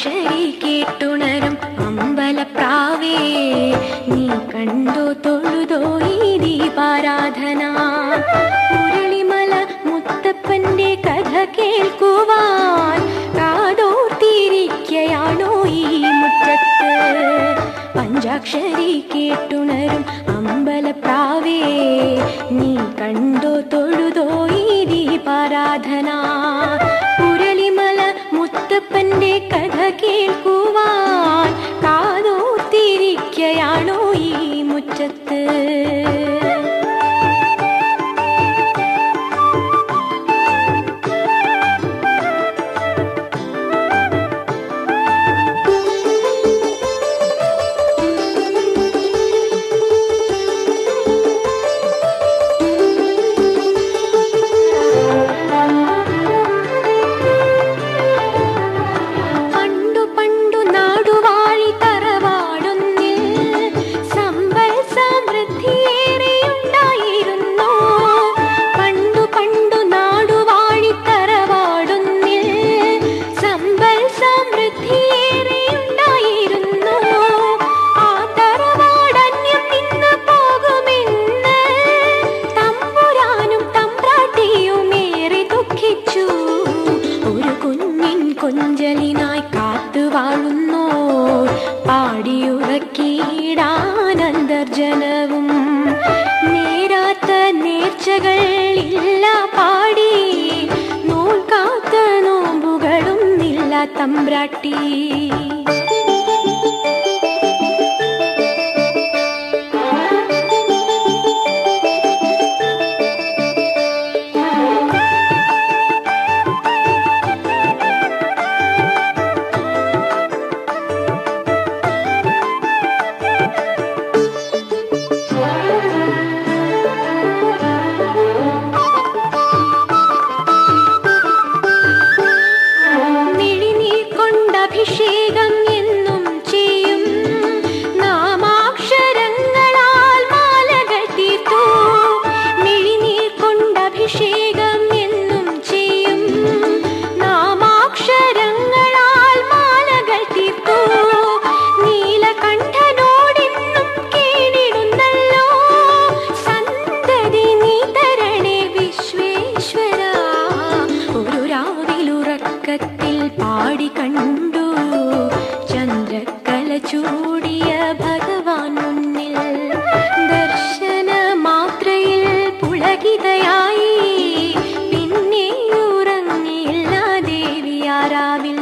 പഞ്ചാക്ഷരി കേട്ടുണരും അമ്പലപ്രാവേ നീ കണ്ടോ തൊഴുതോ ഈ ദീപാരാധന മുരളിമല മുത്തപ്പന്റെ കഥ കേൾക്കുവാൻ കാതോർത്തിരിക്കയാണോ ഈ മുറ്റത്ത് പഞ്ചാക്ഷരി കേട്ടുണരും അമ്പലപ്രാവേ നീ കണ്ടോ തൊഴുതോ ഈ ദീപാരാധന മുരളിമല മുത്തപ്പന്റെ കഥ കേൾക്കുവാൻ കാതോർത്തിരിക്കയാണോ ഈ മുറ്റത്ത് പണ്ടു പണ്ടു നാടുവാഴി തറവാടുന്നിൽ സമ്പൽ സമൃദ്ധിയേറെയുണ്ടായിരുന്നു പണ്ടു പണ്ടു നാടുവാഴി തറവാടുന്നിൽ സമ്പൽ സമൃദ്ധിയേറെയുണ്ടായിരുന്നു ആ തറവാടന്യം നിന്ന് പോകുമെന്ന് തമ്പുരാനും തമ്പ്രാട്ടിയുമേറെ ദുഃഖിച്ചു ഒരു കുഞ്ഞിൻ കൊഞ്ചലിനായി കാത്തു വാഴുന്നു പാടിയുറക്കിയിടാനന്തർജനവും നേരാത്ത നേർച്ചകൾ ഇല്ല പാടി നൂൽ കാത്ത നോമ്പുകളും ഇല്ല തമ്പ്രാട്ടി മിഴിനീർ കൊണ്ടഭിഷേകം എന്നും ചെയ്യും നാമാക്ഷരങ്ങളാൽ മാലകൾ തീർത്തു മിഴിനീർ കൊണ്ടഭിഷേകം എന്നും ചെയ്യും നാമാക്ഷരങ്ങളാൽ മാലകൾ തീർത്തു നീലകണ്ഠനോടെന്നും കേണിടുന്നല്ലോ സന്തതി നീ തരണേ വിശ്വേശ്വര ഒരു രാവിലുറക്കത്തിൽ പാടി കണ്ടു ചന്ദ്രക്കല ചൂടിയ ഭഗവാൻ മുന്നിൽ ദർശന മാത്രയിൽ പുളകിതയായി പിന്നെ ഉറങ്ങിയില്ല ദേവിയാരാവിൽ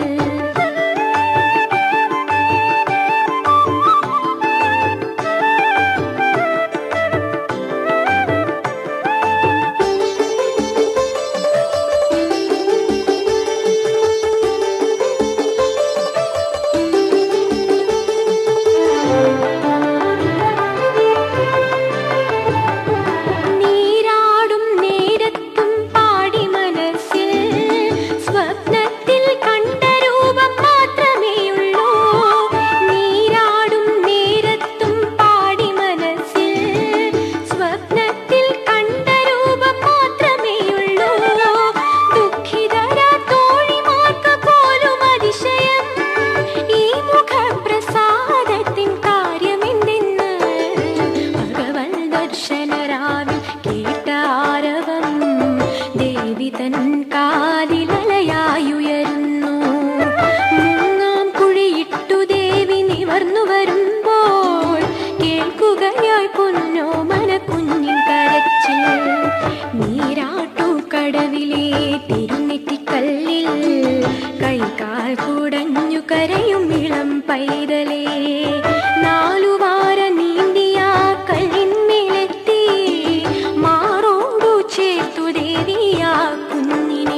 നീരാടും നേരത്തും പാടി മനസ്സിൽ സ്വപ്നത്തിൽ കണ്ട രൂപം മാത്രമേയുള്ളൂ നീരാടും നേരത്തും പാടി മനസ്സിൽ സ്വപ്നത്തിൽ കണ്ട രൂപം മാത്രമേയുള്ളൂ ദുഃഖിതര തോഴിമാർക്ക് പോലും അതിശയം ഈ മുഖപ്രസാദത്തിൻ കാര്യമെന്തെന്ന് ഭഗവൻ ദർശനരാവിൽ കേട്ട ആരവം ദേവി തൻ കാതിലലയായുയരുന്നു മൂന്നാം കുഴിയിട്ടു ദേവി നിവർന്നു വരുമ്പോൾ കേൾക്കുകയായി പൊന്നോ മന കുഞ്ഞിൻ കരച്ചിൽ നീരാട്ടു കടവിലെ തിരുനെറ്റിക്കല്ലിൽ കൈകാൽ കുടഞ്ഞു കരയും ഇളം പൈതലേ നാലുവാര നീന്തിയ കല്ലിന്മേലെത്തി മാറോടു ചേർത്തു ദേവിയാ കുഞ്ഞിനെ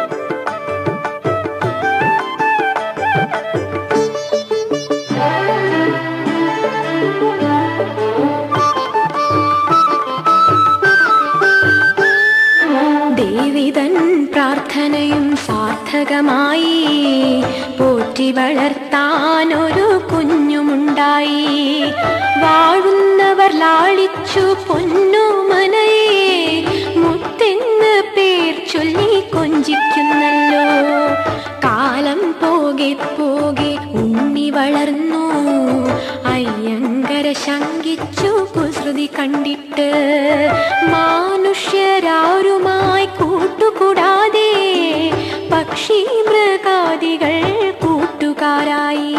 ആ വളർത്താനൊരു കുഞ്ഞുമുണ്ടായി വാഴുന്നവർ ലാളിച്ചു പൊന്നുമനയെ മുത്തെന്ന് പേർ ചൊല്ലി കൊഞ്ചിക്കുന്നല്ലോ കാലം പോകെ പോകെ ഉണ്ണി വളർന്നു അയ്യങ്കര ശങ്കിച്ചു കുസൃതി കണ്ടിട്ട് മാനുഷ്യരാരുമായി കൂട്ടുകൂടാതെ പക്ഷി മൃഗാദികൾ കൂട്ടുകാരായി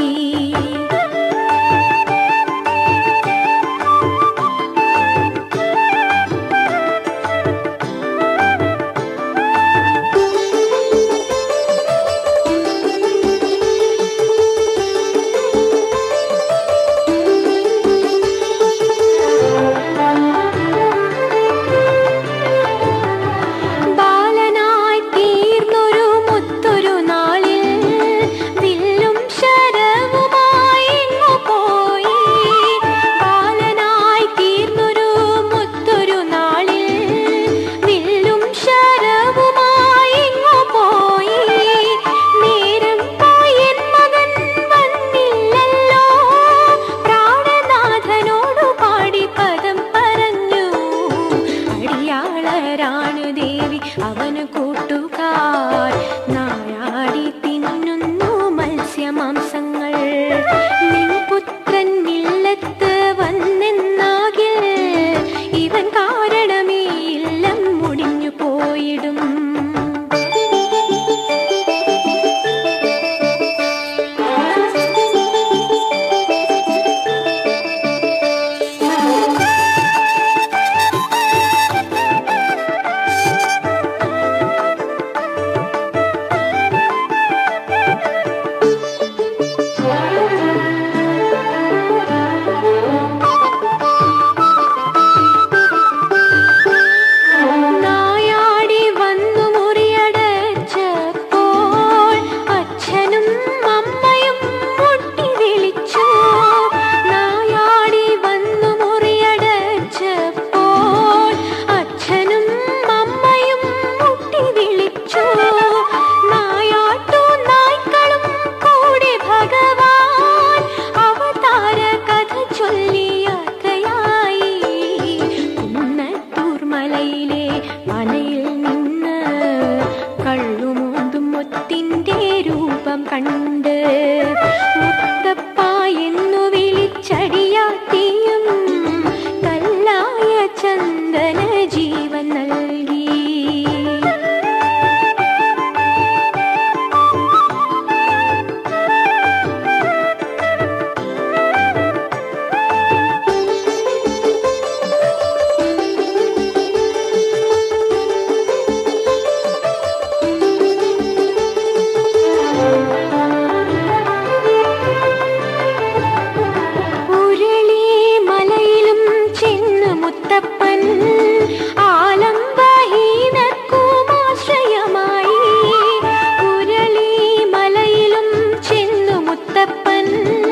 ബാലനായി തീർന്നൊരു മുത്തൊരു നാളിൽ വില്ലും ശരവുമായി എങ്ങു പോയി ബാലനായി തീർന്നൊരു മുത്തൊരു നാളിൽ വില്ലും ശരവുമായി എങ്ങു പോയി നേരം പോയൻ മകൻ വന്നില്ലല്ലോ പ്രാണനാഥനോടു പാടി പദം പറഞ്ഞു അടിയാളരാണു ദേവി അവന് കൂട്ടുകാർ നായാടി തിന്നുന്നു മത്സ്യമാംസങ്ങൾ നിൻ പുത്രൻ ഇല്ലത്ത് വന്നെന്നാകിൽ ഇവൻ കാരണമേ ഇല്ലം മുടിഞ്ഞു പോയിടും നായാടി വന്നു മുറിയടച്ചപ്പോൾ അച്ഛനും അമ്മയും മുട്ടി വിളിച്ചു നായാടി വന്നു മുറിയടച്ചപ്പോൾ അച്ഛനും അമ്മയും മുട്ടി വിളിച്ചു നായാട്ടു നായ്ക്കളും കൂടി ഭഗവാൻ അവതാര കഥ ചൊല്ലിയാത്രയായി കുന്നത്തൂർ മലയിലെ മനയിൽ നിന്ന് കള്ളുമൂന്തും മുത്തിന്റെ രൂപം കണ്ട് മുത്തപ്പ എന്നു വിളിച്ചടിയാത്തിയും കല്ലായ ചന്ദന ജീവൻ നൽകി ഉരുളി മലയിലും ചെന്നു മുത്തപ്പൻ ആലംബഹീനക്കുമാശ്രയമായി ഉരുളി മലയിലും ചെന്നു മുത്തപ്പൻ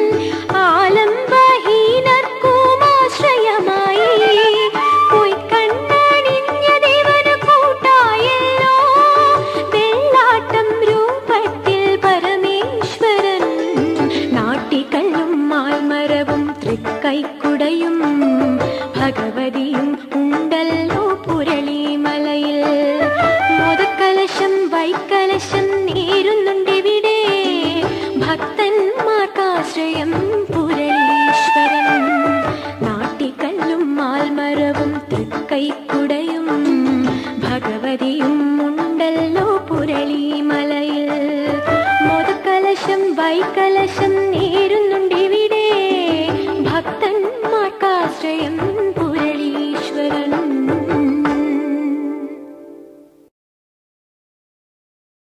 ആലംബഹീനക്കുമാശ്രയമായി പോയി കണ്ണണിഞ്ഞ ദേവന് കൂട്ടായല്ലോ വെള്ളാട്ടം രൂപത്തിൽ പരമേശ്വരൻ നാട്ടിക്കല്ലും മാൽമരവും തൃക്കൈക്കുടയും ഭഗവതിയും ഉണ്ടല്ലോ പുരളിമലയിൽ മുതക്കലശം വൈക്കലശം നേരുന്നുണ്ടിവിടെ ഭക്തന്മാർക്കാശ്രയം പുരളീശ്വരൻ നാട്ടിക്കല്ലും മാൽമരവും തൃക്കൈക്കുടയും ഭഗവതിയും ഉണ്ടല്ലോ പുരളിമലയിൽ മുതക്കലശം വൈക്കലശം